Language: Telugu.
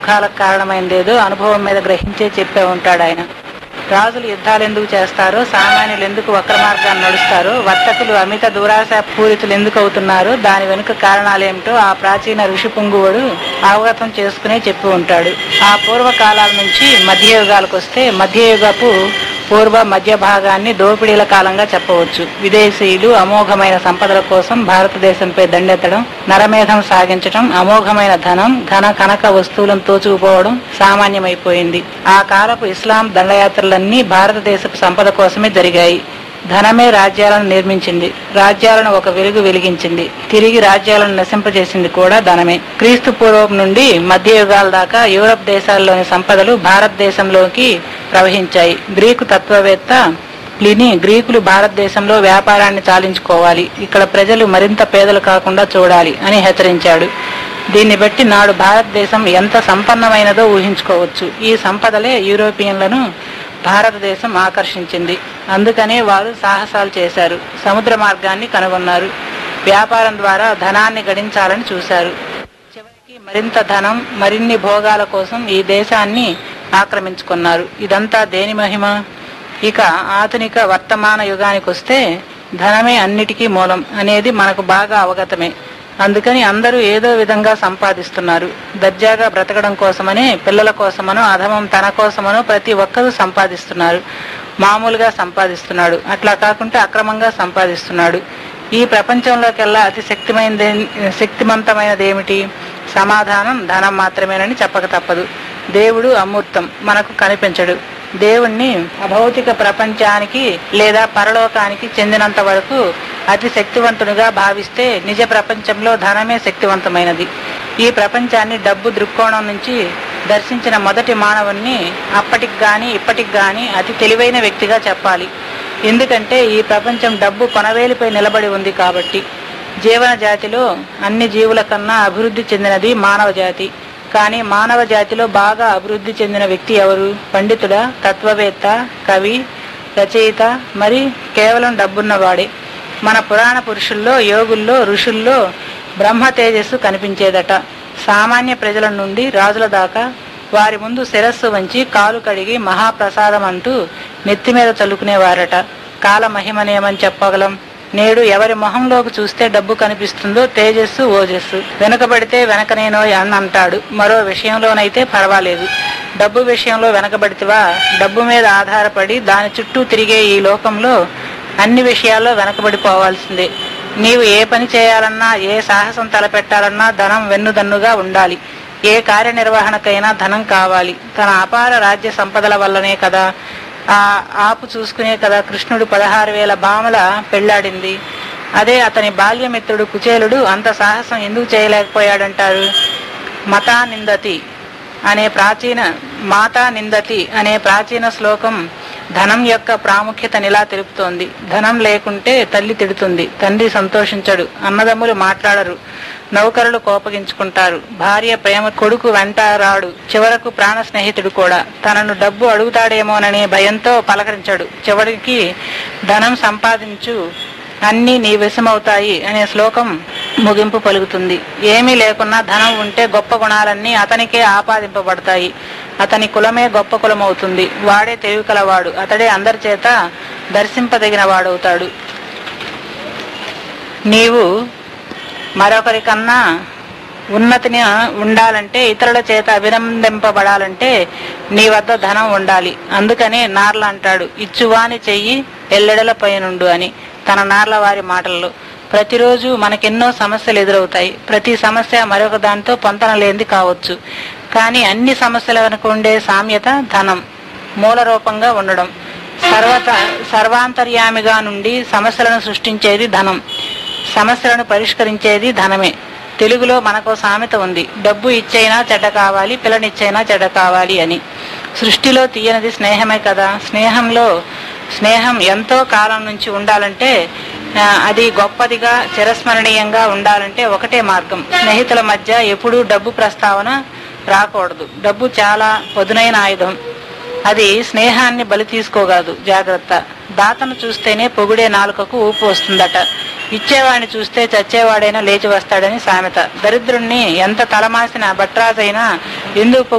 దుఃఖాలకు కారణమైందేదో అనుభవం మీద గ్రహించే చెప్పే ఉంటాడు ఆయన రాజులు యుద్ధాలు ఎందుకు చేస్తారో సామాన్యులు ఎందుకు వక్ర మార్గాన్ని నడుస్తారో వర్తకులు అమిత దురాశ పూరితులు ఎందుకు అవుతున్నారో దాని వెనుక కారణాలేమిటో ఆ ప్రాచీన ఋషి పుంగువుడు అవగతం చేసుకునే చెప్పి ఉంటాడు ఆ పూర్వకాలాల నుంచి మధ్యయుగాలకు వస్తే మధ్యయుగపు పూర్వ మధ్య భాగాన్ని దోపిడీల కాలంగా చెప్పవచ్చు విదేశీయులు అమోఘమైన సంపదల కోసం భారతదేశంపై దండెత్తడం నరమేధం సాగించడం అమోఘమైన ధనం ఘన కనక వస్తువులను తోచుకుపోవడం సామాన్యమైపోయింది ఆ కాలపు ఇస్లాం దండయాత్రలన్నీ భారతదేశపు సంపద కోసమే జరిగాయి ధనమే రాజ్యాలను నిర్మించింది రాజ్యాలను ఒక వెలుగు వెలిగించింది తిరిగి రాజ్యాలను నశింపజేసింది కూడా ధనమే క్రీస్తు పూర్వం నుండి మధ్య యుగాల దాకా యూరప్ దేశాల్లోని సంపదలు భారతదేశంలోకి ప్రవహించాయి గ్రీకు తత్వవేత్త ప్లిని గ్రీకులు భారతదేశంలో వ్యాపారాన్ని చాలించుకోవాలి ఇక్కడ ప్రజలు మరింత పేదలు కాకుండా చూడాలి అని హెచ్చరించాడు దీన్ని బట్టి నాడు భారతదేశం ఎంత సంపన్నమైనదో ఊహించుకోవచ్చు ఈ సంపదలే యూరోపియన్లను భారతదేశం ఆకర్షించింది అందుకనే వారు సాహసాలు చేశారు సముద్ర మార్గాన్ని కనుగొన్నారు వ్యాపారం ద్వారా ధనాన్ని గడించాలని చూశారు చివరికి మరింత ధనం మరిన్ని భోగాల కోసం ఈ దేశాన్ని ఆక్రమించుకున్నారు ఇదంతా దేని మహిమ ఇక ఆధునిక వర్తమాన యుగానికి వస్తే ధనమే అన్నిటికీ మూలం అనేది మనకు బాగా అవగతమే అందుకని అందరూ ఏదో విధంగా సంపాదిస్తున్నారు దర్జాగా బ్రతకడం కోసమనే పిల్లల కోసమనో అధమం తన కోసమనో ప్రతి ఒక్కరూ సంపాదిస్తున్నారు మామూలుగా సంపాదిస్తున్నాడు అట్లా కాకుంటే అక్రమంగా సంపాదిస్తున్నాడు ఈ ప్రపంచంలోకెల్లా అతి శక్తిమైనది శక్తిమంతమైనది ఏమిటి సమాధానం ధనం మాత్రమేనని చెప్పక తప్పదు దేవుడు అమూర్తం మనకు కనిపించడు దేవుణ్ణి అభౌతిక ప్రపంచానికి లేదా పరలోకానికి చెందినంత వరకు అతి శక్తివంతునిగా భావిస్తే నిజ ప్రపంచంలో ధనమే శక్తివంతమైనది ఈ ప్రపంచాన్ని డబ్బు దృక్కోణం నుంచి దర్శించిన మొదటి మానవుణ్ణి అప్పటికి గాని ఇప్పటికి గాని అతి తెలివైన వ్యక్తిగా చెప్పాలి ఎందుకంటే ఈ ప్రపంచం డబ్బు కొనవేలిపై నిలబడి ఉంది కాబట్టి జీవన జాతిలో అన్ని జీవుల కన్నా అభివృద్ధి చెందినది మానవ జాతి కానీ మానవ జాతిలో బాగా అభివృద్ధి చెందిన వ్యక్తి ఎవరు పండితుడా తత్వవేత్త కవి రచయిత మరి కేవలం డబ్బున్నవాడే మన పురాణ పురుషుల్లో యోగుల్లో ఋషుల్లో బ్రహ్మ తేజస్సు కనిపించేదట సామాన్య ప్రజల నుండి రాజుల దాకా వారి ముందు శిరస్సు వంచి కాలు కడిగి మహాప్రసాదం అంటూ నెత్తి మీద చల్లుకునేవారట కాల మహిమనేమని చెప్పగలం నేడు ఎవరి మొహంలోకి చూస్తే డబ్బు కనిపిస్తుందో తేజస్సు ఓజస్సు వెనుకబడితే వెనకనేనోయ్ అని అంటాడు మరో విషయంలోనైతే పర్వాలేదు డబ్బు విషయంలో వెనకబడితివా డబ్బు మీద ఆధారపడి దాని చుట్టూ తిరిగే ఈ లోకంలో అన్ని విషయాల్లో వెనకబడిపోవాల్సిందే నీవు ఏ పని చేయాలన్నా ఏ సాహసం తలపెట్టాలన్నా ధనం వెన్నుదన్నుగా ఉండాలి ఏ కార్యనిర్వహణకైనా ధనం కావాలి తన అపార రాజ్య సంపదల వల్లనే కదా ఆ ఆపు చూసుకునే కదా కృష్ణుడు పదహారు వేల భామల పెళ్లాడింది అదే అతని బాల్యమిత్రుడు కుచేలుడు అంత సాహసం ఎందుకు చేయలేకపోయాడంటారు మతా నిందతి అనే ప్రాచీన మాతా నిందతి అనే ప్రాచీన శ్లోకం ధనం యొక్క ప్రాముఖ్యతనిలా తెలుపుతోంది ధనం లేకుంటే తల్లి తిడుతుంది తండ్రి సంతోషించడు అన్నదమ్ములు మాట్లాడరు నౌకరులు కోపగించుకుంటారు భార్య ప్రేమ కొడుకు వెంట రాడు చివరకు ప్రాణ స్నేహితుడు కూడా తనను డబ్బు అడుగుతాడేమోననే భయంతో పలకరించడు చివరికి ధనం సంపాదించు అన్నీ నీ విషమవుతాయి అనే శ్లోకం ముగింపు పలుకుతుంది ఏమీ లేకున్నా ధనం ఉంటే గొప్ప గుణాలన్నీ అతనికే ఆపాదింపబడతాయి అతని కులమే గొప్ప కులమవుతుంది వాడే తెలివి కలవాడు అతడే అందరి చేత దర్శింపదగిన వాడవుతాడు నీవు మరొకరికన్నా ఉన్నతిని ఉండాలంటే ఇతరుల చేత అభినందింపబడాలంటే నీ వద్ద ధనం ఉండాలి అందుకనే నార్ల అంటాడు ఇచ్చువాని చెయ్యి ఎల్లెడల పైనుండు అని తన నార్ల వారి మాటల్లో ప్రతిరోజు మనకెన్నో సమస్యలు ఎదురవుతాయి ప్రతి సమస్య మరొక దానితో పొంతన లేనిది కావచ్చు కానీ అన్ని సమస్యల వెనుక ఉండే సామ్యత ధనం మూల రూపంగా ఉండడం సర్వత సర్వాంతర్యామిగా నుండి సమస్యలను సృష్టించేది ధనం సమస్యలను పరిష్కరించేది ధనమే తెలుగులో మనకో సామెత ఉంది డబ్బు ఇచ్చైనా చెడ్డ కావాలి పిల్లనిచ్చైనా చెడ్డ కావాలి అని సృష్టిలో తీయనిది స్నేహమే కదా స్నేహంలో స్నేహం ఎంతో కాలం నుంచి ఉండాలంటే ఆ, అది గొప్పదిగా చిరస్మరణీయంగా ఉండాలంటే ఒకటే మార్గం స్నేహితుల మధ్య ఎప్పుడూ డబ్బు ప్రస్తావన రాకూడదు డబ్బు చాలా పదునైన ఆయుధం అది స్నేహాన్ని బలి తీసుకోగలదు జాగ్రత్త దాతను చూస్తేనే పొగిడే నాలుకకు ఊపు వస్తుందట ఇచ్చేవాడిని చూస్తే చచ్చేవాడైనా లేచి వస్తాడని సామెత దరిద్రుణ్ణి ఎంత తలమాసిన భట్రాజైనా ఎందుకు